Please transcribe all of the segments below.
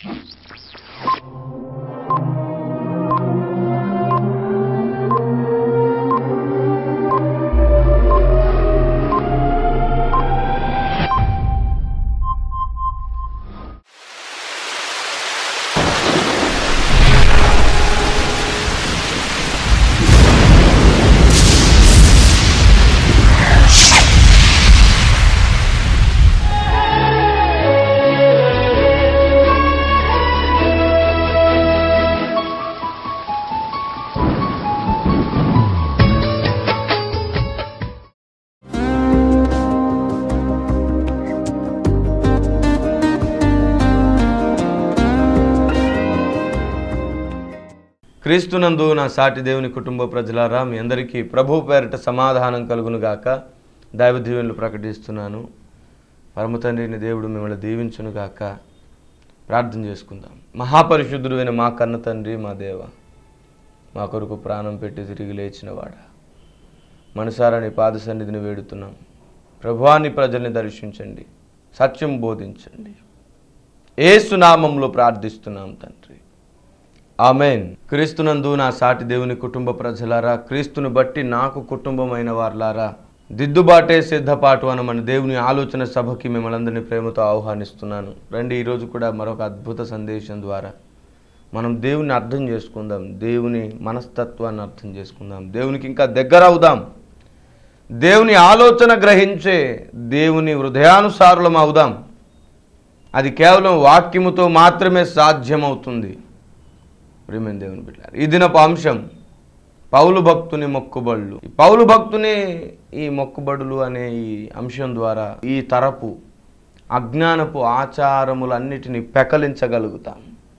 క్రీస్తునందు నా సాటి దేవుని కుటుంబ ప్రజలారా మీ అందరికీ ప్రభు పేరిట సమాధానం కలుగును గాక దైవ దీవెనలు ప్రకటిస్తున్నాను పరమ తండ్రిని దేవుడు మిమ్మల్ని దీవించును గాక ప్రార్థన చేసుకుందాం మహాపరిశుద్ధుడు అయిన మా కన్న తండ్రి మా దేవ మా కొరకు ప్రాణం పెట్టి తిరిగి లేచినవాడా మనసారాని పాద సన్నిధిని వేడుతున్నాం ప్రభువాని ప్రజల్ని దర్శించండి సత్యం బోధించండి ఏసునామంలో ప్రార్థిస్తున్నాం తండ్రి ఆమెన్ క్రీస్తునందు నా సాటి దేవుని కుటుంబ ప్రజలారా క్రీస్తును బట్టి నాకు కుటుంబమైన వారులారా దిద్దుబాటే సిద్ధపాటు అని మన దేవుని ఆలోచన సభకి మిమ్మల్ని అందరినీ ప్రేమతో ఆహ్వానిస్తున్నాను రండి ఈరోజు కూడా మరొక అద్భుత సందేశం ద్వారా మనం దేవుని అర్థం చేసుకుందాం దేవుని మనస్తత్వాన్ని అర్థం చేసుకుందాం దేవునికి ఇంకా దగ్గర అవుదాం దేవుని ఆలోచన గ్రహించే దేవుని హృదయానుసారులం అవుదాం అది కేవలం వాక్యముతో మాత్రమే సాధ్యమవుతుంది ప్రేమైన దేవుని బిడ్డారు ఈ దినపు అంశం పౌలు భక్తుని మొక్కుబడులు ఈ పౌలు భక్తుని ఈ మొక్కుబడులు అనే ఈ అంశం ద్వారా ఈ తరపు అజ్ఞానపు ఆచారములన్నిటిని పెకలించగలుగుతాం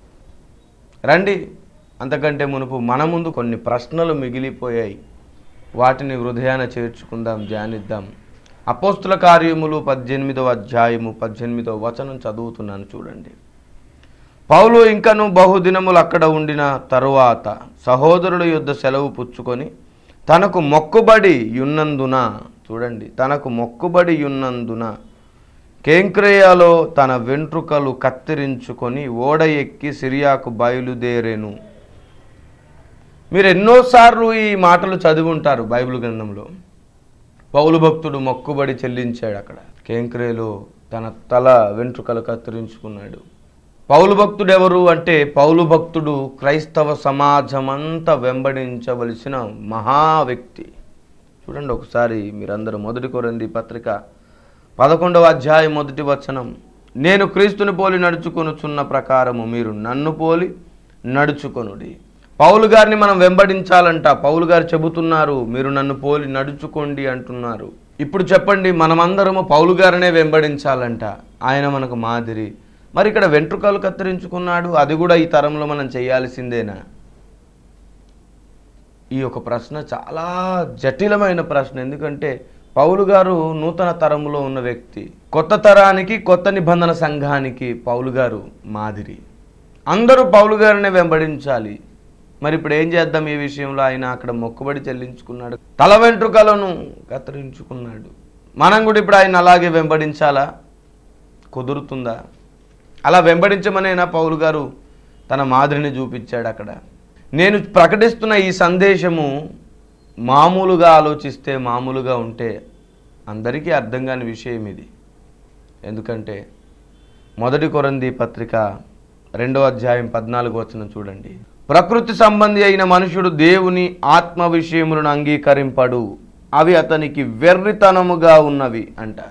రండి అంతకంటే మునుపు మన ముందు కొన్ని ప్రశ్నలు మిగిలిపోయాయి వాటిని హృదయాన చేర్చుకుందాం ధ్యానిద్దాం అపోస్తుల కార్యములు పద్దెనిమిదవ అధ్యాయము పద్దెనిమిదవ వచనం చదువుతున్నాను చూడండి పౌలు ఇంకను బహుదినములు అక్కడ ఉండిన తరువాత సహోదరుల యుద్ధ సెలవు పుచ్చుకొని తనకు మొక్కుబడి యున్నందున చూడండి తనకు మొక్కుబడి యున్నందున కేంక్రేయాలో తన వెంట్రుకలు కత్తిరించుకొని ఓడ ఎక్కి సిరియాకు బయలుదేరేను మీరు ఎన్నోసార్లు ఈ మాటలు చదివి ఉంటారు బైబిల్ గ్రంథంలో పౌలు భక్తుడు మొక్కుబడి చెల్లించాడు అక్కడ కేంక్రేలో తన తల వెంట్రుకలు కత్తిరించుకున్నాడు పౌలు భక్తుడు ఎవరు అంటే పౌలు భక్తుడు క్రైస్తవ సమాజమంతా వెంబడించవలసిన మహా వ్యక్తి చూడండి ఒకసారి మీరందరూ మొదటి కొరంది పత్రిక పదకొండవ అధ్యాయం మొదటి వచనం నేను క్రీస్తుని పోలి నడుచుకొనుచున్న ప్రకారము మీరు నన్ను పోలి నడుచుకొనుడి పౌలు గారిని మనం వెంబడించాలంట పౌలు గారు చెబుతున్నారు మీరు నన్ను పోలి నడుచుకోండి అంటున్నారు ఇప్పుడు చెప్పండి మనమందరము పౌలు గారినే వెంబడించాలంట ఆయన మనకు మాదిరి మరి ఇక్కడ వెంట్రుకలు కత్తిరించుకున్నాడు అది కూడా ఈ తరంలో మనం చేయాల్సిందేనా ఈ యొక్క ప్రశ్న చాలా జటిలమైన ప్రశ్న ఎందుకంటే పౌలు గారు నూతన తరంలో ఉన్న వ్యక్తి కొత్త తరానికి కొత్త నిబంధన సంఘానికి పౌలు గారు మాదిరి అందరూ పౌలు గారినే వెంబడించాలి మరి ఇప్పుడు ఏం చేద్దాం ఈ విషయంలో ఆయన అక్కడ మొక్కుబడి చెల్లించుకున్నాడు తల వెంట్రుకలను కత్తిరించుకున్నాడు మనం కూడా ఇప్పుడు ఆయన అలాగే వెంబడించాలా కుదురుతుందా అలా వెంబడించమనేనా పౌలు గారు తన మాదిరిని చూపించాడు అక్కడ నేను ప్రకటిస్తున్న ఈ సందేశము మామూలుగా ఆలోచిస్తే మామూలుగా ఉంటే అందరికీ అర్థం కాని విషయం ఇది ఎందుకంటే మొదటి కొరంది పత్రిక రెండో అధ్యాయం పద్నాలుగు వచనం చూడండి ప్రకృతి సంబంధి అయిన మనుషుడు దేవుని ఆత్మ విషయములను అంగీకరింపడు అవి అతనికి వెర్రితనముగా ఉన్నవి అంటారు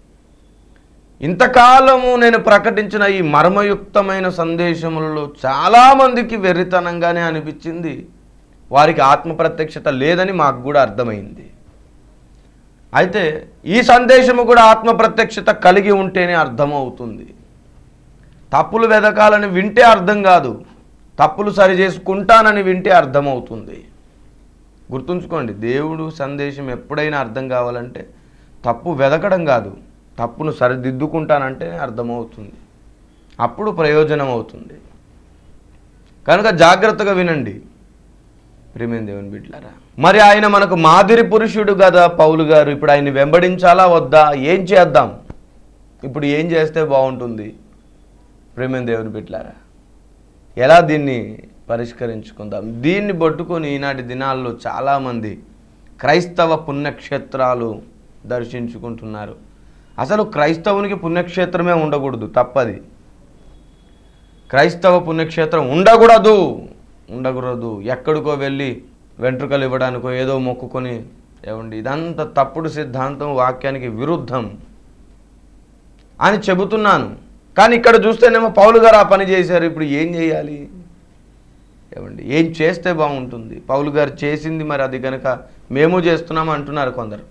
ఇంతకాలము నేను ప్రకటించిన ఈ మర్మయుక్తమైన సందేశములలో చాలామందికి వెర్రితనంగానే అనిపించింది వారికి ఆత్మ ప్రత్యక్షత లేదని మాకు కూడా అర్థమైంది అయితే ఈ సందేశము కూడా ఆత్మ ప్రత్యక్షత కలిగి ఉంటేనే అర్థమవుతుంది తప్పులు వెదకాలని వింటే అర్థం కాదు తప్పులు సరి చేసుకుంటానని వింటే అర్థమవుతుంది గుర్తుంచుకోండి దేవుడు సందేశం ఎప్పుడైనా అర్థం కావాలంటే తప్పు వెదకడం కాదు తప్పును సరిదిద్దుకుంటానంటే అర్థమవుతుంది అప్పుడు ప్రయోజనం అవుతుంది కనుక జాగ్రత్తగా వినండి ప్రేమేం దేవుని బిడ్లారా మరి ఆయన మనకు మాదిరి పురుషుడు కదా పౌలు గారు ఇప్పుడు ఆయన్ని వెంబడించాలా వద్దా ఏం చేద్దాం ఇప్పుడు ఏం చేస్తే బాగుంటుంది ప్రేమ దేవుని బిడ్డలారా ఎలా దీన్ని పరిష్కరించుకుందాం దీన్ని పట్టుకొని ఈనాటి దినాల్లో చాలామంది క్రైస్తవ పుణ్యక్షేత్రాలు దర్శించుకుంటున్నారు అసలు క్రైస్తవునికి పుణ్యక్షేత్రమే ఉండకూడదు తప్పది క్రైస్తవ పుణ్యక్షేత్రం ఉండకూడదు ఉండకూడదు ఎక్కడికో వెళ్ళి వెంట్రుకలు ఇవ్వడానికో ఏదో మొక్కుకొని ఏమండి ఇదంతా తప్పుడు సిద్ధాంతం వాక్యానికి విరుద్ధం అని చెబుతున్నాను కానీ ఇక్కడ చూస్తేనేమో పౌలు గారు ఆ పని చేశారు ఇప్పుడు ఏం చేయాలి ఏమండి ఏం చేస్తే బాగుంటుంది పౌలు గారు చేసింది మరి అది కనుక మేము చేస్తున్నాం అంటున్నారు కొందరు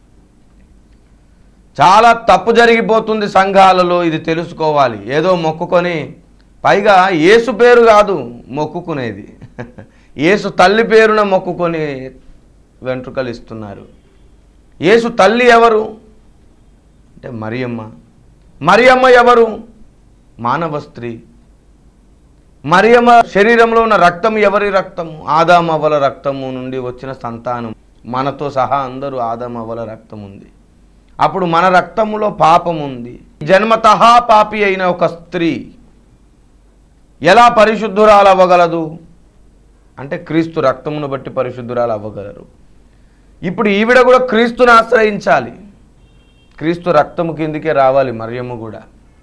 చాలా తప్పు జరిగిపోతుంది సంఘాలలో ఇది తెలుసుకోవాలి ఏదో మొక్కుకొని పైగా యేసు పేరు కాదు మొక్కుకునేది యేసు తల్లి పేరున మొక్కుకొని వెంట్రుకలు ఇస్తున్నారు యేసు తల్లి ఎవరు అంటే మరియమ్మ మరియమ్మ ఎవరు మానవ స్త్రీ మరియమ్మ శరీరంలో ఉన్న రక్తం ఎవరి రక్తము ఆదామవ్వల రక్తము నుండి వచ్చిన సంతానం మనతో సహా అందరూ ఆదామవ్వల రక్తం ఉంది అప్పుడు మన రక్తములో పాపం ఉంది జన్మతహా పాపి అయిన ఒక స్త్రీ ఎలా పరిశుద్ధురాలు అవ్వగలదు అంటే క్రీస్తు రక్తమును బట్టి పరిశుద్ధురాలు అవ్వగలరు ఇప్పుడు ఈవిడ కూడా క్రీస్తుని ఆశ్రయించాలి క్రీస్తు రక్తము కిందికే రావాలి మరియమ్మ కూడా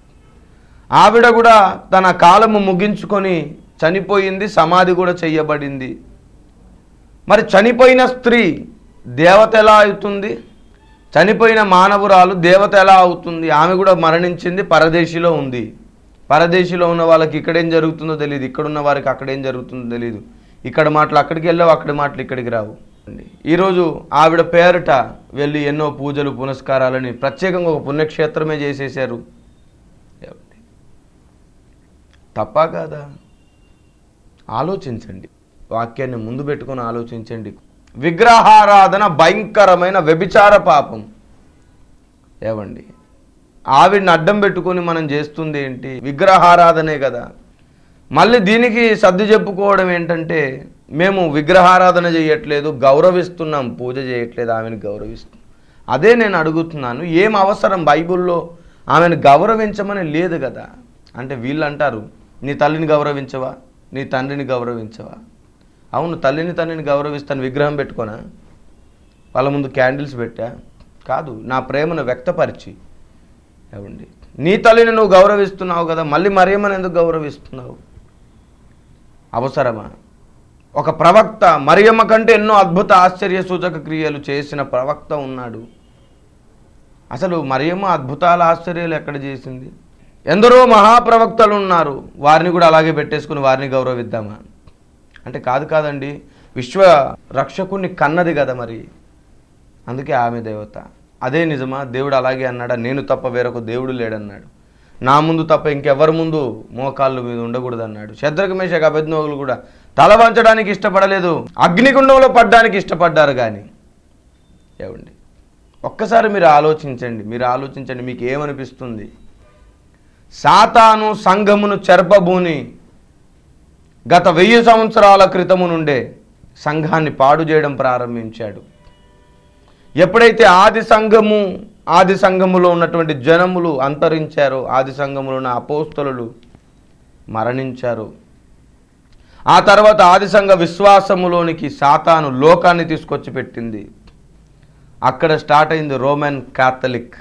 ఆవిడ కూడా తన కాలము ముగించుకొని చనిపోయింది సమాధి కూడా చెయ్యబడింది మరి చనిపోయిన స్త్రీ దేవత ఎలా అవుతుంది చనిపోయిన మానవురాలు దేవత ఎలా అవుతుంది ఆమె కూడా మరణించింది పరదేశిలో ఉంది పరదేశిలో ఉన్న వాళ్ళకి ఇక్కడేం జరుగుతుందో తెలియదు ఇక్కడున్న వారికి అక్కడేం జరుగుతుందో తెలియదు ఇక్కడ మాటలు అక్కడికి వెళ్ళావు అక్కడి మాటలు ఇక్కడికి రావు ఈరోజు ఆవిడ పేరిట వెళ్ళి ఎన్నో పూజలు పునస్కారాలని ప్రత్యేకంగా ఒక పుణ్యక్షేత్రమే చేసేశారు ఏమండి? తప్పా కాదా ఆలోచించండి వాక్యాన్ని ముందు పెట్టుకొని ఆలోచించండి విగ్రహారాధన భయంకరమైన వ్యభిచార పాపం ఏవండి ఆవిడ్ని అడ్డం పెట్టుకొని మనం చేస్తుంది ఏంటి విగ్రహారాధనే కదా మళ్ళీ దీనికి సర్ది చెప్పుకోవడం ఏంటంటే మేము విగ్రహారాధన చేయట్లేదు గౌరవిస్తున్నాం పూజ చేయట్లేదు ఆమెను గౌరవిస్తున్నాం అదే నేను అడుగుతున్నాను ఏం అవసరం బైబిల్లో ఆమెను గౌరవించమని లేదు కదా అంటే వీళ్ళు అంటారు నీ తల్లిని గౌరవించవా నీ తండ్రిని గౌరవించవా అవును తల్లిని తండ్రిని గౌరవిస్తాను విగ్రహం పెట్టుకోనా వాళ్ళ ముందు క్యాండిల్స్ పెట్టా కాదు నా ప్రేమను వ్యక్తపరిచి ఏమండి నీ తల్లిని నువ్వు గౌరవిస్తున్నావు కదా మళ్ళీ మరియమ్మని ఎందుకు గౌరవిస్తున్నావు అవసరమా ఒక ప్రవక్త మరియమ్మ కంటే ఎన్నో అద్భుత ఆశ్చర్య సూచక క్రియలు చేసిన ప్రవక్త ఉన్నాడు అసలు మరియమ్మ అద్భుతాల ఆశ్చర్యాలు ఎక్కడ చేసింది ఎందరో మహాప్రవక్తలు ఉన్నారు వారిని కూడా అలాగే పెట్టేసుకుని వారిని గౌరవిద్దామా అంటే కాదు కాదండి విశ్వ రక్షకుణ్ణి కన్నది కదా మరి అందుకే ఆమె దేవత అదే నిజమా దేవుడు అలాగే అన్నాడా నేను తప్ప వేరొక దేవుడు లేడన్నాడు నా ముందు తప్ప ఇంకెవరి ముందు మోకాళ్ళు మీద ఉండకూడదు అన్నాడు శత్రుఘ్మేషక అభిజ్ఞోగులు కూడా తల వంచడానికి ఇష్టపడలేదు అగ్నిగుండంలో పడ్డానికి ఇష్టపడ్డారు కానీ ఏమండి ఒక్కసారి మీరు ఆలోచించండి మీరు ఆలోచించండి మీకు ఏమనిపిస్తుంది సాతాను సంఘమును చెరపబూని గత వెయ్యి సంవత్సరాల క్రితము నుండే సంఘాన్ని పాడు చేయడం ప్రారంభించాడు ఎప్పుడైతే ఆది సంఘము ఆది సంఘములో ఉన్నటువంటి జనములు అంతరించారో ఆది సంఘములో ఉన్న అపోస్తలు మరణించారు ఆ తర్వాత ఆది సంఘ విశ్వాసములోనికి సాతాను లోకాన్ని తీసుకొచ్చి పెట్టింది అక్కడ స్టార్ట్ అయింది రోమన్ క్యాథలిక్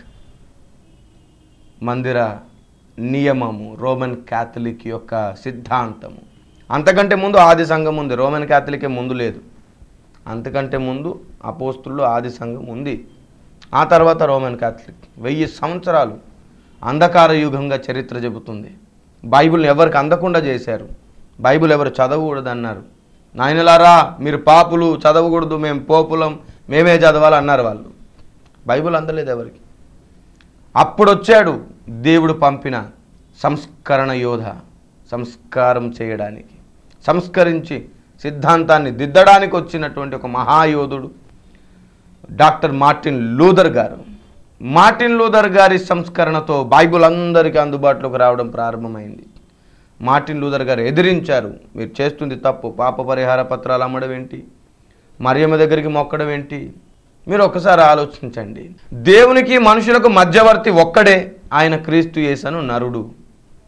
మందిర నియమము రోమన్ క్యాథలిక్ యొక్క సిద్ధాంతము అంతకంటే ముందు ఆది సంఘం ఉంది రోమన్ క్యాథలికే ముందు లేదు అంతకంటే ముందు అపోస్తుల్లో ఆది సంఘం ఉంది ఆ తర్వాత రోమన్ క్యాథలిక్ వెయ్యి సంవత్సరాలు అంధకార యుగంగా చరిత్ర చెబుతుంది బైబిల్ని ఎవరికి అందకుండా చేశారు బైబిల్ ఎవరు చదవకూడదు అన్నారు నాయనలారా మీరు పాపులు చదవకూడదు మేము పోపులం మేమే చదవాలి అన్నారు వాళ్ళు బైబిల్ అందలేదు ఎవరికి అప్పుడు వచ్చాడు దేవుడు పంపిన సంస్కరణ యోధ సంస్కారం చేయడానికి సంస్కరించి సిద్ధాంతాన్ని దిద్దడానికి వచ్చినటువంటి ఒక మహాయోధుడు డాక్టర్ మార్టిన్ లూథర్ గారు మార్టిన్ లూథర్ గారి సంస్కరణతో బైబిల్ అందరికీ అందుబాటులోకి రావడం ప్రారంభమైంది మార్టిన్ లూథర్ గారు ఎదిరించారు మీరు చేస్తుంది తప్పు పాప పరిహార పత్రాలు అమ్మడం ఏంటి మరియమ్మ దగ్గరికి మొక్కడం ఏంటి మీరు ఒకసారి ఆలోచించండి దేవునికి మనుషులకు మధ్యవర్తి ఒక్కడే ఆయన క్రీస్తు యేసను నరుడు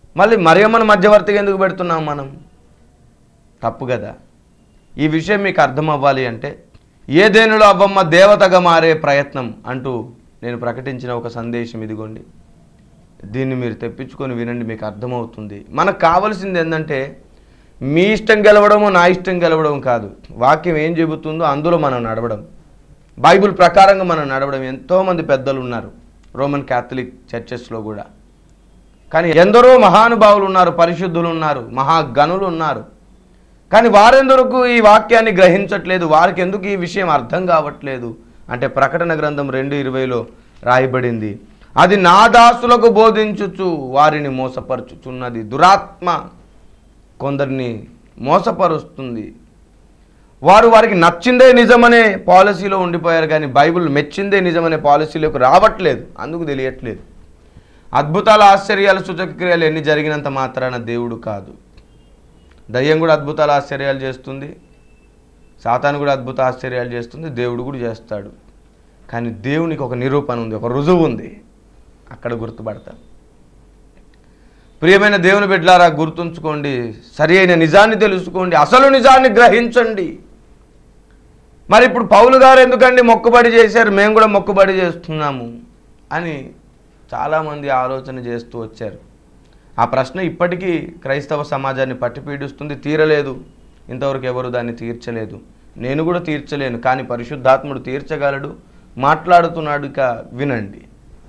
మళ్ళీ మరియమ్మను మధ్యవర్తిగా ఎందుకు పెడుతున్నాం మనం తప్పు కదా ఈ విషయం మీకు అర్థం అవ్వాలి అంటే ఏదేనులో అవ్వమ్మ దేవతగా మారే ప్రయత్నం అంటూ నేను ప్రకటించిన ఒక సందేశం ఇదిగోండి దీన్ని మీరు తెప్పించుకొని వినండి మీకు అర్థమవుతుంది మనకు కావాల్సింది ఏంటంటే మీ ఇష్టం గెలవడము నా ఇష్టం గెలవడం కాదు వాక్యం ఏం చెబుతుందో అందులో మనం నడవడం బైబిల్ ప్రకారంగా మనం నడవడం ఎంతోమంది పెద్దలు ఉన్నారు రోమన్ క్యాథలిక్ చర్చెస్లో కూడా కానీ ఎందరో మహానుభావులు ఉన్నారు పరిశుద్ధులు ఉన్నారు మహాగణులు ఉన్నారు కానీ వారెందరకు ఈ వాక్యాన్ని గ్రహించట్లేదు వారికి ఎందుకు ఈ విషయం అర్థం కావట్లేదు అంటే ప్రకటన గ్రంథం రెండు ఇరవైలో రాయబడింది అది నా దాసులకు బోధించుచు వారిని మోసపరుచుచున్నది దురాత్మ కొందరిని మోసపరుస్తుంది వారు వారికి నచ్చిందే నిజమనే పాలసీలో ఉండిపోయారు కానీ బైబిల్ మెచ్చిందే నిజమనే పాలసీలోకి రావట్లేదు అందుకు తెలియట్లేదు అద్భుతాల ఆశ్చర్యాలు సూచక్రియలు ఎన్ని జరిగినంత మాత్రాన దేవుడు కాదు దయ్యం కూడా అద్భుతాల ఆశ్చర్యాలు చేస్తుంది సాతాను కూడా అద్భుత ఆశ్చర్యాలు చేస్తుంది దేవుడు కూడా చేస్తాడు కానీ దేవునికి ఒక నిరూపణ ఉంది ఒక రుజువు ఉంది అక్కడ గుర్తుపడతాం ప్రియమైన దేవుని బిడ్డలారా గుర్తుంచుకోండి సరి అయిన నిజాన్ని తెలుసుకోండి అసలు నిజాన్ని గ్రహించండి మరి ఇప్పుడు పౌలు గారు ఎందుకండి మొక్కుబడి చేశారు మేము కూడా మొక్కుబడి చేస్తున్నాము అని చాలామంది ఆలోచన చేస్తూ వచ్చారు ఆ ప్రశ్న ఇప్పటికీ క్రైస్తవ సమాజాన్ని పట్టి పీడిస్తుంది తీరలేదు ఇంతవరకు ఎవరు దాన్ని తీర్చలేదు నేను కూడా తీర్చలేను కానీ పరిశుద్ధాత్ముడు తీర్చగలడు మాట్లాడుతున్నాడు ఇక వినండి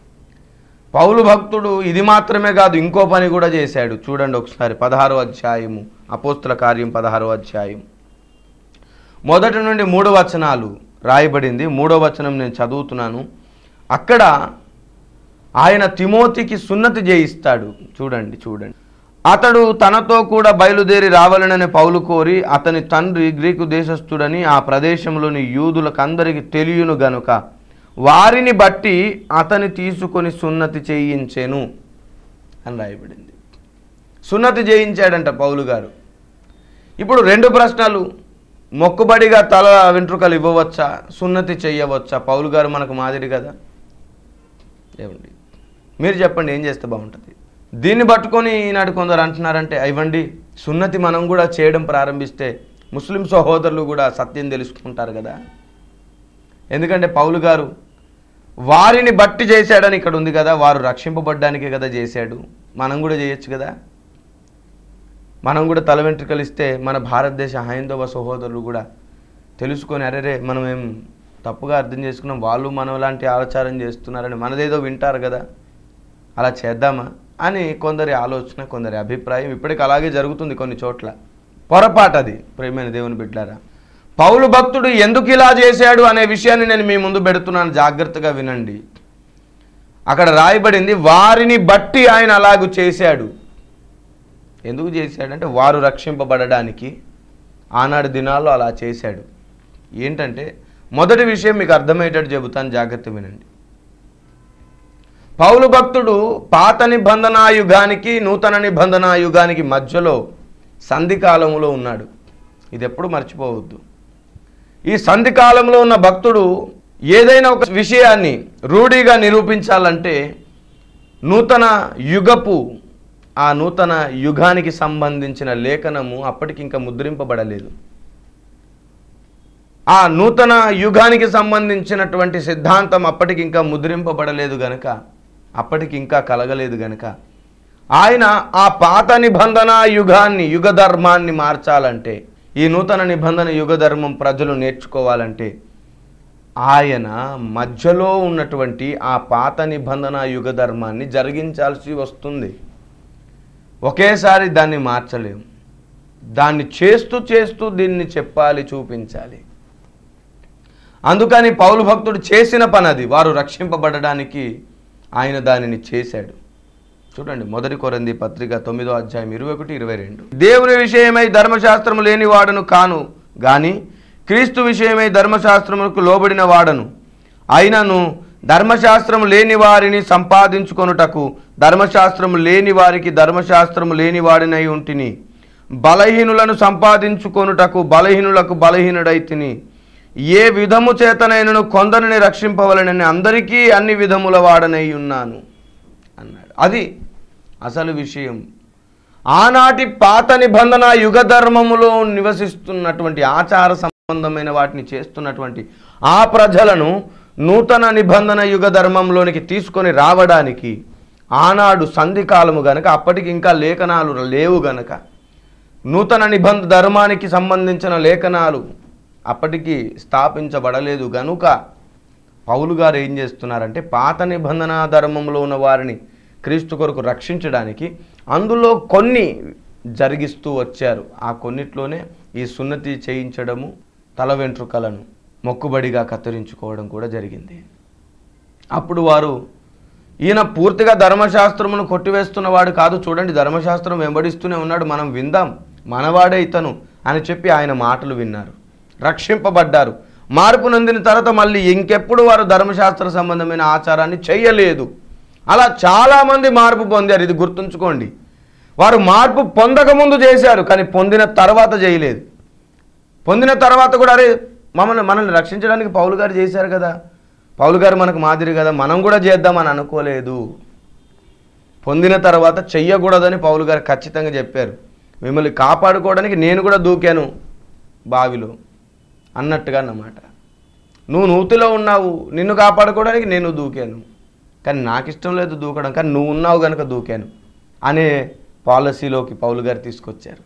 పౌలు భక్తుడు ఇది మాత్రమే కాదు ఇంకో పని కూడా చేశాడు చూడండి ఒకసారి పదహారో అధ్యాయము అపోస్తుల కార్యం పదహారో అధ్యాయం మొదటి నుండి మూడు వచనాలు రాయబడింది మూడో వచనం నేను చదువుతున్నాను అక్కడ ఆయన తిమోతికి సున్నతి చేయిస్తాడు చూడండి చూడండి అతడు తనతో కూడా బయలుదేరి రావాలనని పౌలు కోరి అతని తండ్రి గ్రీకు దేశస్థుడని ఆ ప్రదేశంలోని యూదులకందరికి తెలియను గనుక వారిని బట్టి అతని తీసుకొని సున్నతి చేయించెను అని రాయబడింది సున్నతి చేయించాడంట పౌలు గారు ఇప్పుడు రెండు ప్రశ్నలు మొక్కుబడిగా తల వెంట్రుకలు ఇవ్వవచ్చా సున్నతి చెయ్యవచ్చా పౌలు గారు మనకు మాదిరి కదా ఏమండి మీరు చెప్పండి ఏం చేస్తే బాగుంటుంది దీన్ని పట్టుకొని ఈనాడు కొందరు అంటున్నారంటే ఇవ్వండి సున్నతి మనం కూడా చేయడం ప్రారంభిస్తే ముస్లిం సహోదరులు కూడా సత్యం తెలుసుకుంటారు కదా ఎందుకంటే పౌలు గారు వారిని బట్టి చేశాడని ఇక్కడ ఉంది కదా వారు రక్షింపబడ్డానికే కదా చేశాడు మనం కూడా చేయొచ్చు కదా మనం కూడా తల వెంట్రుకలు ఇస్తే మన భారతదేశ హైందవ సహోదరులు కూడా తెలుసుకొని అరేరే మనం ఏం తప్పుగా అర్థం చేసుకున్నాం వాళ్ళు మనం లాంటి ఆచారం చేస్తున్నారని మనదేదో వింటారు కదా అలా చేద్దామా అని కొందరి ఆలోచన కొందరి అభిప్రాయం ఇప్పటికి అలాగే జరుగుతుంది కొన్ని చోట్ల పొరపాటు అది ప్రేమైన దేవుని బిడ్డారా పౌలు భక్తుడు ఎందుకు ఇలా చేశాడు అనే విషయాన్ని నేను మీ ముందు పెడుతున్నాను జాగ్రత్తగా వినండి అక్కడ రాయబడింది వారిని బట్టి ఆయన అలాగూ చేశాడు ఎందుకు చేశాడంటే వారు రక్షింపబడడానికి ఆనాడు దినాల్లో అలా చేశాడు ఏంటంటే మొదటి విషయం మీకు అర్థమయ్యేటట్టు చెబుతాను జాగ్రత్త వినండి పౌలు భక్తుడు పాత నిబంధనా యుగానికి నూతన నిబంధనా యుగానికి మధ్యలో సంధి కాలంలో ఉన్నాడు ఇది ఎప్పుడు మర్చిపోవద్దు ఈ సంధి కాలంలో ఉన్న భక్తుడు ఏదైనా ఒక విషయాన్ని రూఢిగా నిరూపించాలంటే నూతన యుగపు ఆ నూతన యుగానికి సంబంధించిన లేఖనము అప్పటికి ఇంకా ముద్రింపబడలేదు ఆ నూతన యుగానికి సంబంధించినటువంటి సిద్ధాంతం అప్పటికి ఇంకా ముద్రింపబడలేదు గనక అప్పటికి ఇంకా కలగలేదు గనక ఆయన ఆ పాత నిబంధన యుగాన్ని యుగ ధర్మాన్ని మార్చాలంటే ఈ నూతన నిబంధన యుగ ధర్మం ప్రజలు నేర్చుకోవాలంటే ఆయన మధ్యలో ఉన్నటువంటి ఆ పాత నిబంధన యుగ ధర్మాన్ని జరిగించాల్సి వస్తుంది ఒకేసారి దాన్ని మార్చలేము దాన్ని చేస్తూ చేస్తూ దీన్ని చెప్పాలి చూపించాలి అందుకని పౌలు భక్తుడు చేసిన పని అది వారు రక్షింపబడడానికి ఆయన దానిని చేశాడు చూడండి మొదటి కొరంది పత్రిక తొమ్మిదో అధ్యాయం ఇరవై ఒకటి ఇరవై రెండు దేవుని విషయమై ధర్మశాస్త్రము లేని వాడను కాను గాని క్రీస్తు విషయమై ధర్మశాస్త్రములకు లోబడిన వాడను అయినను ధర్మశాస్త్రము లేని వారిని సంపాదించుకొనుటకు ధర్మశాస్త్రము లేని వారికి ధర్మశాస్త్రము లేని వాడినై ఉంటిని బలహీనులను సంపాదించుకొనుటకు బలహీనులకు బలహీనుడైతిని ఏ విధము చేతనైనను కొందరిని రక్షింపవలనని అందరికీ అన్ని విధముల వాడనై ఉన్నాను అన్నాడు అది అసలు విషయం ఆనాటి పాత నిబంధన యుగ ధర్మములో నివసిస్తున్నటువంటి ఆచార సంబంధమైన వాటిని చేస్తున్నటువంటి ఆ ప్రజలను నూతన నిబంధన యుగ ధర్మంలోనికి తీసుకొని రావడానికి ఆనాడు సంధికాలము గనక అప్పటికి ఇంకా లేఖనాలు లేవు గనక నూతన నిబంధ ధర్మానికి సంబంధించిన లేఖనాలు అప్పటికి స్థాపించబడలేదు గనుక పౌలు గారు ఏం చేస్తున్నారంటే పాత నిబంధన ధర్మంలో ఉన్న వారిని క్రీస్తు కొరకు రక్షించడానికి అందులో కొన్ని జరిగిస్తూ వచ్చారు ఆ కొన్నిట్లోనే ఈ సున్నతి చేయించడము తల వెంట్రుకలను మొక్కుబడిగా కత్తిరించుకోవడం కూడా జరిగింది అప్పుడు వారు ఈయన పూర్తిగా ధర్మశాస్త్రమును కొట్టివేస్తున్నవాడు కాదు చూడండి ధర్మశాస్త్రం వెంబడిస్తూనే ఉన్నాడు మనం విందాం మనవాడే ఇతను అని చెప్పి ఆయన మాటలు విన్నారు రక్షింపబడ్డారు మార్పు నొందిన తర్వాత మళ్ళీ ఇంకెప్పుడు వారు ధర్మశాస్త్ర సంబంధమైన ఆచారాన్ని చేయలేదు అలా చాలామంది మార్పు పొందారు ఇది గుర్తుంచుకోండి వారు మార్పు పొందకముందు చేశారు కానీ పొందిన తర్వాత చేయలేదు పొందిన తర్వాత కూడా అరే మమ్మల్ని మనల్ని రక్షించడానికి పౌలు గారు చేశారు కదా పౌలు గారు మనకు మాదిరి కదా మనం కూడా చేద్దామని అనుకోలేదు పొందిన తర్వాత చెయ్యకూడదని పౌలు గారు ఖచ్చితంగా చెప్పారు మిమ్మల్ని కాపాడుకోవడానికి నేను కూడా దూకాను బావిలో అన్నట్టుగా అన్నమాట నువ్వు నూతిలో ఉన్నావు నిన్ను కాపాడుకోవడానికి నేను దూకాను కానీ నాకు ఇష్టం లేదు దూకడం కానీ నువ్వు ఉన్నావు కనుక దూకాను అనే పాలసీలోకి పౌలు గారు తీసుకొచ్చారు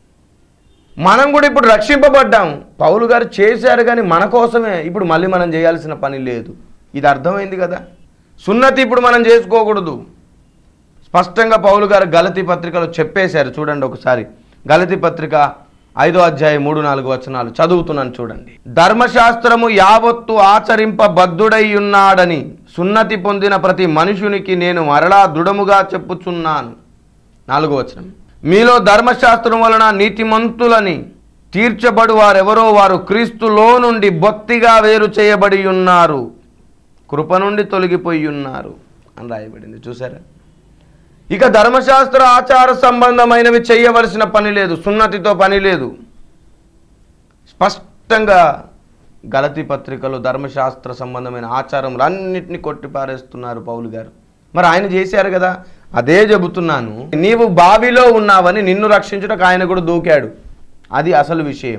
మనం కూడా ఇప్పుడు రక్షింపబడ్డాం పౌలు గారు చేశారు కానీ మన కోసమే ఇప్పుడు మళ్ళీ మనం చేయాల్సిన పని లేదు ఇది అర్థమైంది కదా సున్నతి ఇప్పుడు మనం చేసుకోకూడదు స్పష్టంగా పౌలు గారు గలతి పత్రికలో చెప్పేశారు చూడండి ఒకసారి గలతి పత్రిక ఐదో అధ్యాయం మూడు నాలుగు వచనాలు చదువుతున్నాను చూడండి ధర్మశాస్త్రము యావత్తు ఆచరింపబద్ధుడై ఉన్నాడని సున్నతి పొందిన ప్రతి మనుషునికి నేను మరలా దృఢముగా చెప్పుచున్నాను నాలుగో వచనం మీలో ధర్మశాస్త్రం వలన నీతిమంతులని తీర్చబడు వారెవరో వారు క్రీస్తులో నుండి బొత్తిగా వేరు చేయబడి ఉన్నారు కృప నుండి తొలగిపోయి ఉన్నారు అని రాయబడింది చూసారా ఇక ధర్మశాస్త్ర ఆచార సంబంధమైనవి చేయవలసిన పని లేదు సున్నతితో పని లేదు స్పష్టంగా గలతి పత్రికలో ధర్మశాస్త్ర సంబంధమైన ఆచారములు అన్నిటిని కొట్టిపారేస్తున్నారు పౌలు గారు మరి ఆయన చేశారు కదా అదే చెబుతున్నాను నీవు బావిలో ఉన్నావని నిన్ను రక్షించుటకు ఆయన కూడా దూకాడు అది అసలు విషయం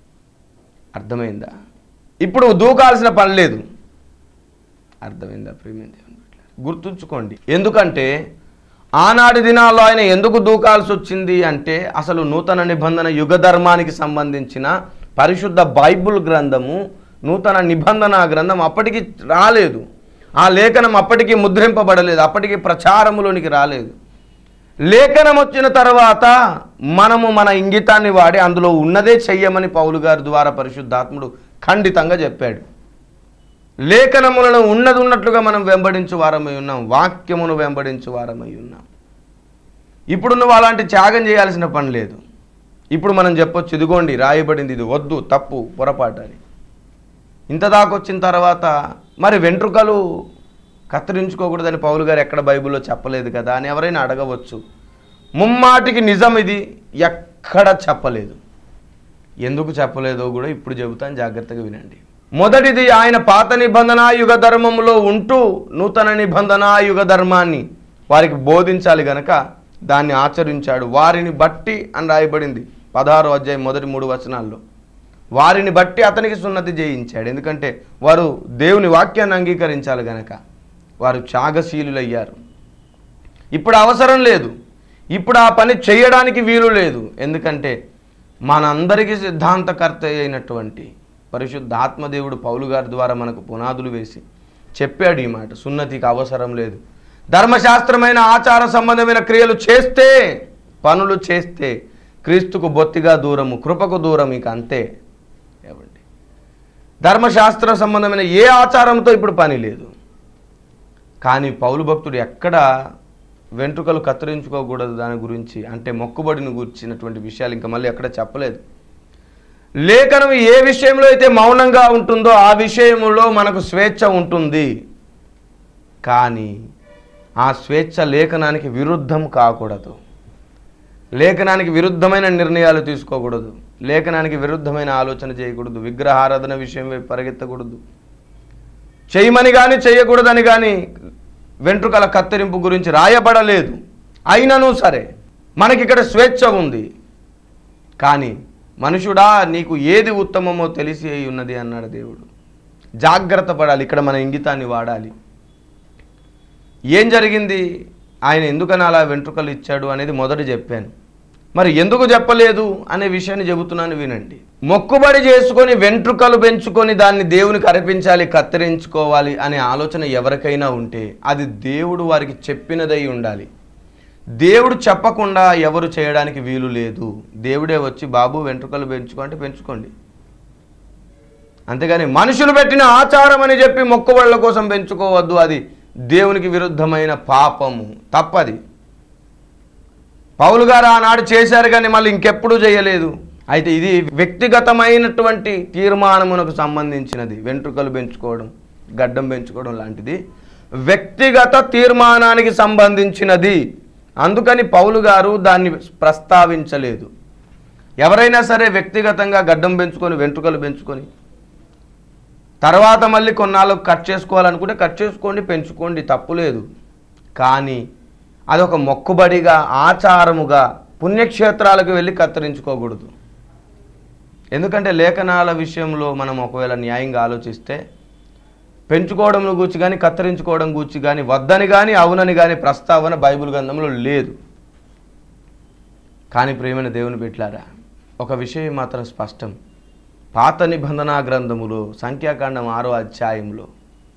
అర్థమైందా ఇప్పుడు దూకాల్సిన పని లేదు అర్థమైందా ప్రేమ గుర్తుంచుకోండి ఎందుకంటే ఆనాటి దినాల్లో ఆయన ఎందుకు దూకాల్సి వచ్చింది అంటే అసలు నూతన నిబంధన యుగ ధర్మానికి సంబంధించిన పరిశుద్ధ బైబుల్ గ్రంథము నూతన నిబంధన గ్రంథం అప్పటికి రాలేదు ఆ లేఖనం అప్పటికి ముద్రింపబడలేదు అప్పటికి ప్రచారములోనికి రాలేదు లేఖనం వచ్చిన తర్వాత మనము మన ఇంగితాన్ని వాడి అందులో ఉన్నదే చెయ్యమని పౌలు గారి ద్వారా పరిశుద్ధాత్ముడు ఖండితంగా చెప్పాడు లేఖనములను ఉన్నది ఉన్నట్లుగా మనం వెంబడించు వారమై ఉన్నాం వాక్యమును వెంబడించు వారమై ఉన్నాం ఇప్పుడు నువ్వు అలాంటి త్యాగం చేయాల్సిన పని లేదు ఇప్పుడు మనం చెప్పొచ్చు ఇదిగోండి రాయబడింది ఇది వద్దు తప్పు పొరపాటు అని ఇంత దాకా వచ్చిన తర్వాత మరి వెంట్రుకలు కత్తిరించుకోకూడదని పౌలు గారు ఎక్కడ బైబిల్లో చెప్పలేదు కదా అని ఎవరైనా అడగవచ్చు ముమ్మాటికి నిజం ఇది ఎక్కడ చెప్పలేదు ఎందుకు చెప్పలేదో కూడా ఇప్పుడు చెబుతాను జాగ్రత్తగా వినండి మొదటిది ఆయన పాత నిబంధన యుగ ధర్మంలో ఉంటూ నూతన నిబంధన యుగ ధర్మాన్ని వారికి బోధించాలి గనక దాన్ని ఆచరించాడు వారిని బట్టి అని రాయబడింది పదహారో అధ్యాయం మొదటి మూడు వచనాల్లో వారిని బట్టి అతనికి సున్నతి చేయించాడు ఎందుకంటే వారు దేవుని వాక్యాన్ని అంగీకరించాలి గనక వారు త్యాగశీలులయ్యారు ఇప్పుడు అవసరం లేదు ఇప్పుడు ఆ పని చేయడానికి వీలు లేదు ఎందుకంటే మనందరికీ సిద్ధాంతకర్త అయినటువంటి పరిశుద్ధ ఆత్మదేవుడు పౌలు గారి ద్వారా మనకు పునాదులు వేసి చెప్పాడు ఈ మాట సున్నతికి అవసరం లేదు ధర్మశాస్త్రమైన ఆచార సంబంధమైన క్రియలు చేస్తే పనులు చేస్తే క్రీస్తుకు బొత్తిగా దూరము కృపకు దూరం ఇక అంతే ఏమండి ధర్మశాస్త్ర సంబంధమైన ఏ ఆచారంతో ఇప్పుడు పని లేదు కానీ పౌలు భక్తుడు ఎక్కడ వెంట్రుకలు కత్తిరించుకోకూడదు దాని గురించి అంటే మొక్కుబడిని గురించినటువంటి విషయాలు ఇంకా మళ్ళీ ఎక్కడ చెప్పలేదు లేఖనం ఏ విషయంలో అయితే మౌనంగా ఉంటుందో ఆ విషయంలో మనకు స్వేచ్ఛ ఉంటుంది కానీ ఆ స్వేచ్ఛ లేఖనానికి విరుద్ధం కాకూడదు లేఖనానికి విరుద్ధమైన నిర్ణయాలు తీసుకోకూడదు లేఖనానికి విరుద్ధమైన ఆలోచన చేయకూడదు విగ్రహారాధన విషయం వైపు పరిగెత్తకూడదు చేయమని కానీ చేయకూడదని కానీ వెంట్రుకల కత్తిరింపు గురించి రాయబడలేదు అయినను సరే మనకి ఇక్కడ స్వేచ్ఛ ఉంది కానీ మనుషుడా నీకు ఏది ఉత్తమమో తెలిసి అయి ఉన్నది అన్నాడు దేవుడు జాగ్రత్త పడాలి ఇక్కడ మన ఇంగితాన్ని వాడాలి ఏం జరిగింది ఆయన ఎందుకని అలా వెంట్రుకలు ఇచ్చాడు అనేది మొదట చెప్పాను మరి ఎందుకు చెప్పలేదు అనే విషయాన్ని చెబుతున్నాను వినండి మొక్కుబడి చేసుకొని వెంట్రుకలు పెంచుకొని దాన్ని దేవునికి అర్పించాలి కత్తిరించుకోవాలి అనే ఆలోచన ఎవరికైనా ఉంటే అది దేవుడు వారికి చెప్పినదై ఉండాలి దేవుడు చెప్పకుండా ఎవరు చేయడానికి వీలు లేదు దేవుడే వచ్చి బాబు వెంట్రుకలు పెంచుకో అంటే పెంచుకోండి అంతేగాని మనుషులు పెట్టిన ఆచారం అని చెప్పి మొక్కుబడుల కోసం పెంచుకోవద్దు అది దేవునికి విరుద్ధమైన పాపము తప్పది పౌలు గారు ఆనాడు చేశారు కానీ మళ్ళీ ఇంకెప్పుడు చేయలేదు అయితే ఇది వ్యక్తిగతమైనటువంటి తీర్మానమునకు సంబంధించినది వెంట్రుకలు పెంచుకోవడం గడ్డం పెంచుకోవడం లాంటిది వ్యక్తిగత తీర్మానానికి సంబంధించినది అందుకని పౌలు గారు దాన్ని ప్రస్తావించలేదు ఎవరైనా సరే వ్యక్తిగతంగా గడ్డం పెంచుకొని వెంట్రుకలు పెంచుకొని తర్వాత మళ్ళీ కొన్నాళ్ళకు కట్ చేసుకోవాలనుకుంటే కట్ చేసుకోండి పెంచుకోండి తప్పులేదు కానీ అదొక మొక్కుబడిగా ఆచారముగా పుణ్యక్షేత్రాలకు వెళ్ళి కత్తిరించుకోకూడదు ఎందుకంటే లేఖనాల విషయంలో మనం ఒకవేళ న్యాయంగా ఆలోచిస్తే పెంచుకోవడం గూర్చి కానీ కత్తిరించుకోవడం గూర్చి కానీ వద్దని కానీ అవునని కానీ ప్రస్తావన బైబిల్ గ్రంథంలో లేదు కానీ ప్రేమైన దేవుని పెట్టారా ఒక విషయం మాత్రం స్పష్టం పాత నిబంధన గ్రంథములో సంఖ్యాకాండం ఆరో అధ్యాయంలో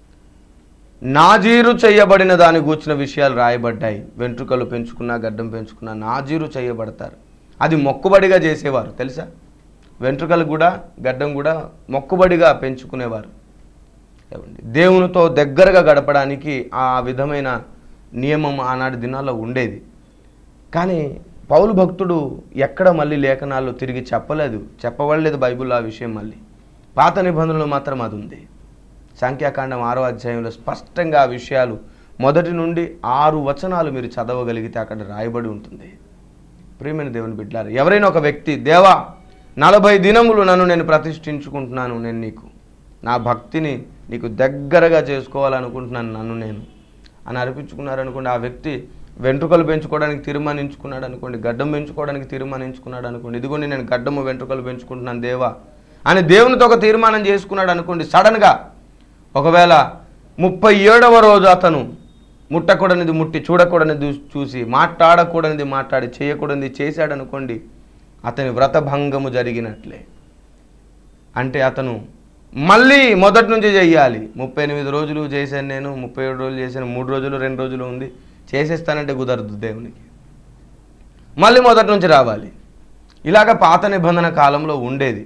నాజీరు చేయబడిన దాని గూర్చిన విషయాలు రాయబడ్డాయి వెంట్రుకలు పెంచుకున్నా గడ్డం పెంచుకున్నా నాజీరు చేయబడతారు అది మొక్కుబడిగా చేసేవారు తెలుసా వెంట్రుకలు కూడా గడ్డం కూడా మొక్కుబడిగా పెంచుకునేవారు ఏమండి దేవునితో దగ్గరగా గడపడానికి ఆ విధమైన నియమం ఆనాటి దినాల్లో ఉండేది కానీ పౌలు భక్తుడు ఎక్కడ మళ్ళీ లేఖనాల్లో తిరిగి చెప్పలేదు చెప్పబడలేదు బైబిల్లో ఆ విషయం మళ్ళీ పాత నిబంధనలు మాత్రం అది ఉంది సంఖ్యాకాండం ఆరో అధ్యాయంలో స్పష్టంగా ఆ విషయాలు మొదటి నుండి ఆరు వచనాలు మీరు చదవగలిగితే అక్కడ రాయబడి ఉంటుంది ప్రియమైన దేవుని బిడ్డారు ఎవరైనా ఒక వ్యక్తి దేవా నలభై దినములు నన్ను నేను ప్రతిష్ఠించుకుంటున్నాను నేను నీకు నా భక్తిని నీకు దగ్గరగా చేసుకోవాలనుకుంటున్నాను నన్ను నేను అని అర్పించుకున్నారనుకోండి ఆ వ్యక్తి వెంట్రుకలు పెంచుకోవడానికి తీర్మానించుకున్నాడు అనుకోండి గడ్డం పెంచుకోవడానికి తీర్మానించుకున్నాడు అనుకోండి ఇదిగోండి నేను గడ్డము వెంట్రుకలు పెంచుకుంటున్నాను దేవా అని దేవునితో ఒక తీర్మానం చేసుకున్నాడు అనుకోండి సడన్గా ఒకవేళ ముప్పై ఏడవ రోజు అతను ముట్టకూడనిది ముట్టి చూడకూడనిది చూసి మాట్లాడకూడనిది మాట్లాడి చేయకూడనిది చేశాడు అనుకోండి అతని వ్రతభంగము జరిగినట్లే అంటే అతను మళ్ళీ మొదటి నుంచి చెయ్యాలి ముప్పై ఎనిమిది రోజులు చేశాను నేను ముప్పై ఏడు రోజులు చేశాను మూడు రోజులు రెండు రోజులు ఉంది చేసేస్తానంటే కుదరదు దేవునికి మళ్ళీ మొదటి నుంచి రావాలి ఇలాగ పాత నిబంధన కాలంలో ఉండేది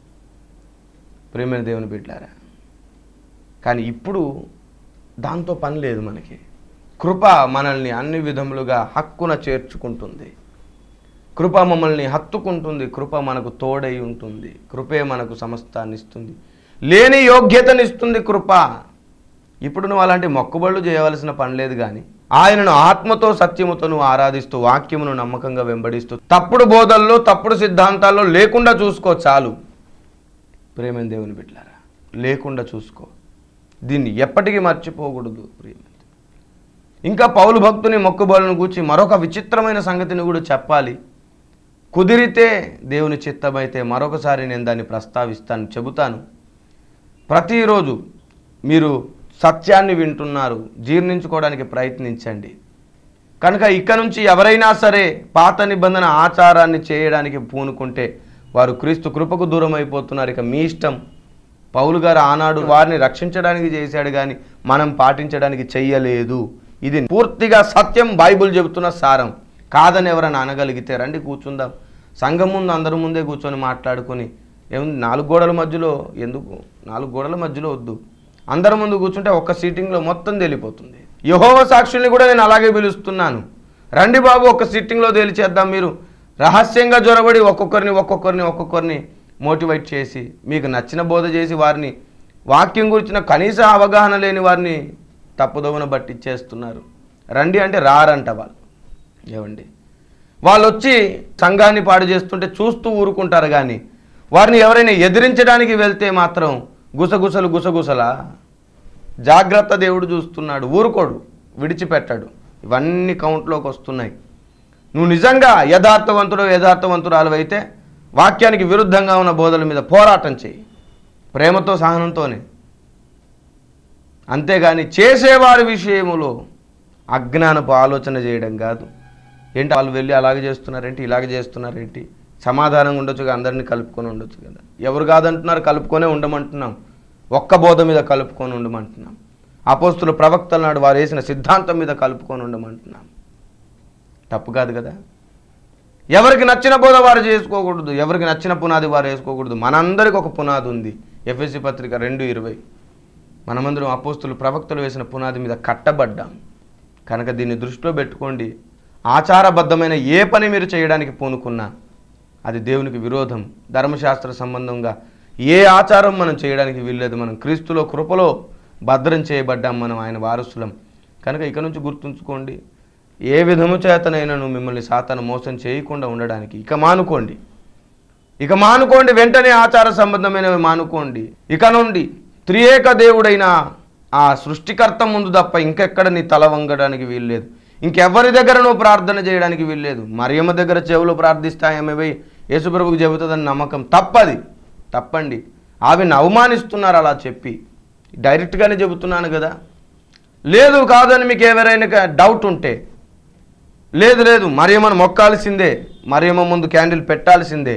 ప్రేమైన దేవుని బిడ్డారా కానీ ఇప్పుడు దాంతో పని లేదు మనకి కృప మనల్ని అన్ని విధములుగా హక్కున చేర్చుకుంటుంది కృప మమ్మల్ని హత్తుకుంటుంది కృప మనకు తోడై ఉంటుంది కృపే మనకు సమస్తాన్ని ఇస్తుంది లేని యోగ్యతనిస్తుంది కృప ఇప్పుడు నువ్వు అలాంటి మొక్కుబళ్ళు చేయవలసిన పని లేదు కానీ ఆయనను ఆత్మతో సత్యముతో నువ్వు ఆరాధిస్తూ వాక్యమును నమ్మకంగా వెంబడిస్తూ తప్పుడు బోధల్లో తప్పుడు సిద్ధాంతాల్లో లేకుండా చూసుకో చాలు ప్రేమైన దేవుని బిడ్డారా లేకుండా చూసుకో దీన్ని ఎప్పటికీ మర్చిపోకూడదు ప్రేమ ఇంకా పౌలు భక్తుని మొక్కుబడులను గూర్చి మరొక విచిత్రమైన సంగతిని కూడా చెప్పాలి కుదిరితే దేవుని చిత్తమైతే మరొకసారి నేను దాన్ని ప్రస్తావిస్తాను చెబుతాను ప్రతిరోజు మీరు సత్యాన్ని వింటున్నారు జీర్ణించుకోవడానికి ప్రయత్నించండి కనుక ఇక నుంచి ఎవరైనా సరే పాత నిబంధన ఆచారాన్ని చేయడానికి పూనుకుంటే వారు క్రీస్తు కృపకు దూరం అయిపోతున్నారు ఇక మీ ఇష్టం పౌలు గారు ఆనాడు వారిని రక్షించడానికి చేశాడు కానీ మనం పాటించడానికి చెయ్యలేదు ఇది పూర్తిగా సత్యం బైబిల్ చెబుతున్న సారం కాదని ఎవరైనా అనగలిగితే రండి కూర్చుందాం సంఘం ముందు అందరి ముందే కూర్చొని మాట్లాడుకొని ఏముంది నాలుగు గోడల మధ్యలో ఎందుకు నాలుగు గోడల మధ్యలో వద్దు అందరి ముందు కూర్చుంటే ఒక్క సీటింగ్లో మొత్తం తేలిపోతుంది యహోవ సాక్షుల్ని కూడా నేను అలాగే పిలుస్తున్నాను రండి బాబు ఒక సిట్టింగ్లో తేల్చేద్దాం మీరు రహస్యంగా జొరబడి ఒక్కొక్కరిని ఒక్కొక్కరిని ఒక్కొక్కరిని మోటివేట్ చేసి మీకు నచ్చిన బోధ చేసి వారిని వాక్యం గురించిన కనీస అవగాహన లేని వారిని తప్పుదోవన బట్టిచ్చేస్తున్నారు రండి అంటే రారంట వాళ్ళు ఏమండి వాళ్ళు వచ్చి సంఘాన్ని పాడు చేస్తుంటే చూస్తూ ఊరుకుంటారు కానీ వారిని ఎవరైనా ఎదిరించడానికి వెళ్తే మాత్రం గుసగుసలు గుసగుసలా జాగ్రత్త దేవుడు చూస్తున్నాడు ఊరుకోడు విడిచిపెట్టాడు ఇవన్నీ కౌంట్లోకి వస్తున్నాయి నువ్వు నిజంగా యథార్థవంతుడు యథార్థవంతురాలు అయితే వాక్యానికి విరుద్ధంగా ఉన్న బోధల మీద పోరాటం చేయి ప్రేమతో సహనంతోనే అంతేగాని చేసేవారి విషయములో అజ్ఞానపు ఆలోచన చేయడం కాదు ఏంటి వాళ్ళు వెళ్ళి అలాగే చేస్తున్నారేంటి ఇలాగే చేస్తున్నారేంటి సమాధానంగా ఉండొచ్చు కదా, అందరినీ కలుపుకొని ఉండొచ్చు కదా ఎవరు కాదంటున్నారు కలుపుకొనే ఉండమంటున్నాం ఒక్క బోధ మీద కలుపుకొని ఉండమంటున్నాం అపోస్తుల ప్రవక్తల నాడు వారు వేసిన సిద్ధాంతం మీద కలుపుకొని ఉండమంటున్నాం తప్పు కాదు కదా ఎవరికి నచ్చిన బోధ వారు చేసుకోకూడదు ఎవరికి నచ్చిన పునాది వారు వేసుకోకూడదు మనందరికి ఒక పునాది ఉంది ఎఫ్ఎస్సి పత్రిక రెండు ఇరవై మనమందరం అపోస్తులు ప్రవక్తలు వేసిన పునాది మీద కట్టబడ్డాం కనుక దీన్ని దృష్టిలో పెట్టుకోండి ఆచారబద్ధమైన ఏ పని మీరు చేయడానికి పూనుకున్నా అది దేవునికి విరోధం ధర్మశాస్త్ర సంబంధంగా ఏ ఆచారం మనం చేయడానికి వీల్లేదు మనం క్రీస్తులో కృపలో భద్రం చేయబడ్డాం మనం ఆయన వారసులం కనుక ఇక నుంచి గుర్తుంచుకోండి ఏ విధము చేతనైనాను మిమ్మల్ని సాతాను మోసం చేయకుండా ఉండడానికి ఇక మానుకోండి ఇక మానుకోండి వెంటనే ఆచార సంబంధమైనవి మానుకోండి ఇక నుండి త్రియేక దేవుడైన ఆ సృష్టికర్త ముందు తప్ప ఇంకెక్కడ నీ తల వంగడానికి వీల్లేదు ఇంకెవరి దగ్గర నువ్వు ప్రార్థన చేయడానికి వీల్లేదు మరియమ్మ దగ్గర చెవులు ప్రార్థిస్తాయేమే పోయి యేసుప్రభుకు చెబుతుందని నమ్మకం తప్పది తప్పండి ఆవిని అవమానిస్తున్నారు అలా చెప్పి డైరెక్ట్గానే చెబుతున్నాను కదా లేదు కాదని మీకు ఎవరైనా డౌట్ ఉంటే లేదు లేదు మరియమ్మను మొక్కాల్సిందే మరియమ్మ ముందు క్యాండిల్ పెట్టాల్సిందే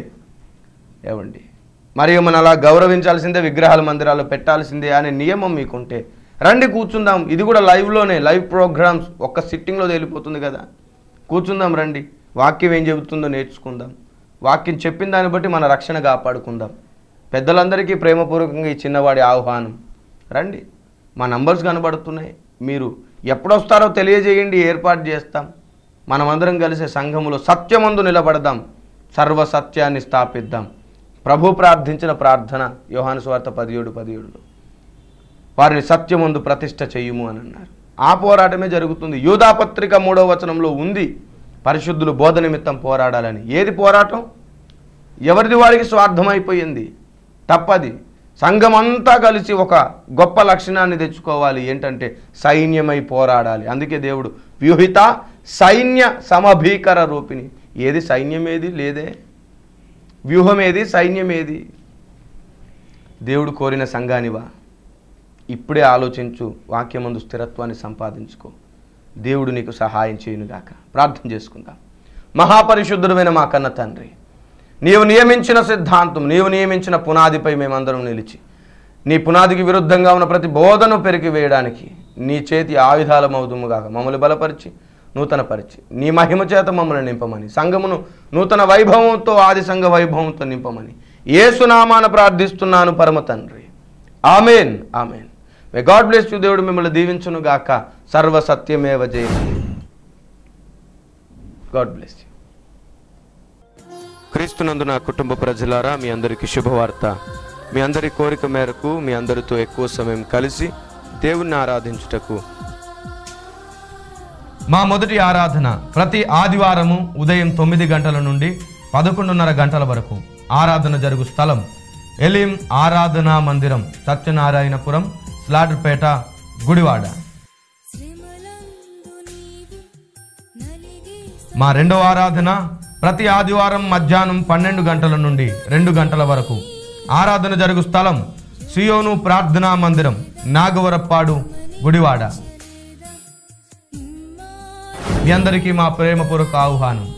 ఏమండి మరియమ్మను అలా గౌరవించాల్సిందే విగ్రహాల మందిరాల్లో పెట్టాల్సిందే అనే నియమం మీకుంటే రండి కూర్చుందాం ఇది కూడా లైవ్లోనే లైవ్ ప్రోగ్రామ్స్ ఒక్క సిట్టింగ్లో తేలిపోతుంది కదా కూర్చుందాం రండి వాక్యం ఏం చెబుతుందో నేర్చుకుందాం వాక్యం చెప్పిన దాన్ని బట్టి మన రక్షణ కాపాడుకుందాం పెద్దలందరికీ ప్రేమపూర్వకంగా ఈ చిన్నవాడి ఆహ్వానం రండి మా నంబర్స్ కనబడుతున్నాయి మీరు ఎప్పుడొస్తారో తెలియజేయండి ఏర్పాటు చేస్తాం మనమందరం కలిసి సంఘములో సత్యమందు నిలబడదాం సర్వ సత్యాన్ని స్థాపిద్దాం ప్రభు ప్రార్థించిన ప్రార్థన యోహాను స్వార్థ పదిహేడు పదిహేడులో వారిని సత్యమందు ప్రతిష్ట చెయ్యుము అని అన్నారు ఆ పోరాటమే జరుగుతుంది యూధాపత్రిక మూడో వచనంలో ఉంది పరిశుద్ధులు బోధ నిమిత్తం పోరాడాలని ఏది పోరాటం ఎవరిది వారికి స్వార్థమైపోయింది తప్పది సంఘం అంతా కలిసి ఒక గొప్ప లక్షణాన్ని తెచ్చుకోవాలి ఏంటంటే సైన్యమై పోరాడాలి అందుకే దేవుడు వ్యూహిత సైన్య సమభీకర రూపిణి ఏది సైన్యమేది లేదే వ్యూహమేది సైన్యమేది దేవుడు కోరిన సంఘానివా ఇప్పుడే ఆలోచించు వాక్యమందు స్థిరత్వాన్ని సంపాదించుకో దేవుడు నీకు సహాయం చేయునుగాక ప్రార్థన చేసుకుందాం మహాపరిశుద్ధుడమైన మా కన్న తండ్రి నీవు నియమించిన సిద్ధాంతం నీవు నియమించిన పునాదిపై మేమందరం నిలిచి నీ పునాదికి విరుద్ధంగా ఉన్న ప్రతి బోధను పెరిగి వేయడానికి నీ చేతి ఆయుధాలమవుదుముగాక మమ్మల్ని బలపరిచి నూతనపరిచి నీ మహిమ చేత మమ్మల్ని నింపమని సంఘమును నూతన వైభవంతో ఆది సంఘ వైభవంతో నింపమని ఏసునామాన ప్రార్థిస్తున్నాను పరమ తండ్రి amen amen may God bless you దేవుడు మిమ్మల్ని దీవించును గాక సర్వ సత్యమేవ జయతి గాడ్ బ్లెస్ యు క్రీస్తునందు నా కుటుంబ ప్రజలారా మీ అందరికీ శుభవార్త మీ అందరి కోరిక మేరకు మీ అందరితో ఎక్కువ సమయం కలిసి దేవుణ్ణి ఆరాధించుటకు మా మొదటి ఆరాధన ప్రతి ఆదివారము ఉదయం తొమ్మిది గంటల నుండి పదకొండున్నర గంటల వరకు ఆరాధన జరుగు స్థలం ఎలిం ఆరాధనా మందిరం సత్యనారాయణపురం స్లాటర్పేట గుడివాడ శ్రీమలందు నీవు నలిగి మా రెండవ ఆరాధన ప్రతి ఆదివారం మధ్యాహ్నం పన్నెండు గంటల నుండి రెండు గంటల వరకు ఆరాధన జరుగు స్థలం సియోను ప్రార్థనా మందిరం నాగవరప్పాడు గుడివాడ మీ అందరికీ మా ప్రేమపూర్వక ఆహ్వానం